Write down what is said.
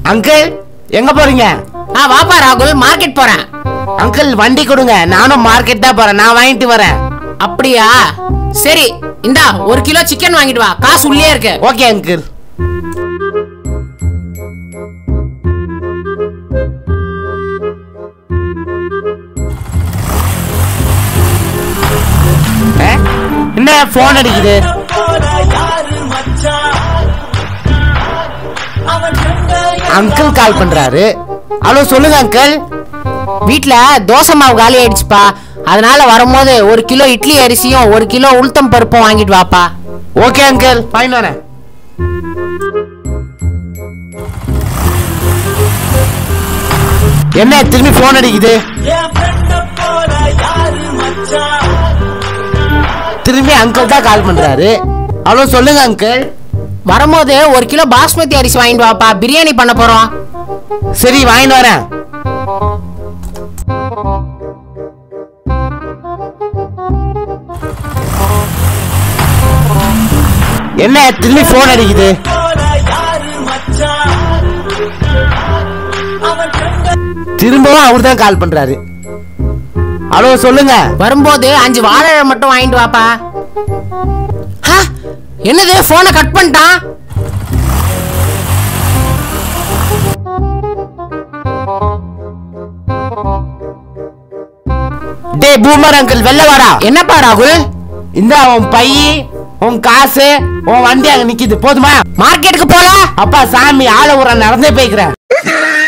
uncle எங்க போறீங்க ஆ வாப்பா ராகுல் மார்க்கெட் போறேன் அங்கிள் வண்டி கொடுங்க நானும் மார்க்கெட் தான் போறேன் நான் வாங்கிட்டு வரேன் அப்படியா சரி இந்தா ஒரு கிலோ சிக்கன் வாங்கிட்டு வா காசு உள்ளே இருக்கு ஓகே அங்கிள் என்ன போன் அடிக்குது அங்கிள் கால் பண்றாரு ஹலோ சொல்லுங்க அங்கிள் வீட்ல தோசை மாவு காலி ஆயிடுச்சுப்பா அதனால வரும்போது ஒரு கிலோ இட்லி அரிசியும் ஒரு கிலோ உளுத்தம் பருப்பும் வாங்கிட்டு வாப்பா ஓகே அங்கிள் ஃபைன் வரேன் என்ன திரும்பி போன் அடிக்குது திரும்பி அங்கிள் தான் கால் பண்றாரு ஹலோ சொல்லுங்க அங்கிள் வரும்போது ஒரு கிலோ பாஸ்மதி அரிசி வாங்கிட்டு வாப்பா பிரியாணி பண்ண போறோம் சரி வாங்கிட்டு வரேன் என்ன திரும்பி போன் அடிக்குது திரும்பவும் அவர் தான் கால் பண்றாரு ஹலோ சொல்லுங்க வரும்போது அஞ்சு வாழை மட்டும் வாங்கிட்டு வாப்பா ஹ, என்னது போனை கட் பண்ணிட்டான் டே பூமர் அங்கிள் வெளில வாடா என்னப்பா ராகுல் இந்த உன் பை உன் காசு உன் வண்டி அங்க நிக்குது போதுமா மார்க்கெட்டுக்கு போல அப்பா சாமி ஆள ஊர நடந்தே போய்க்கிறேன்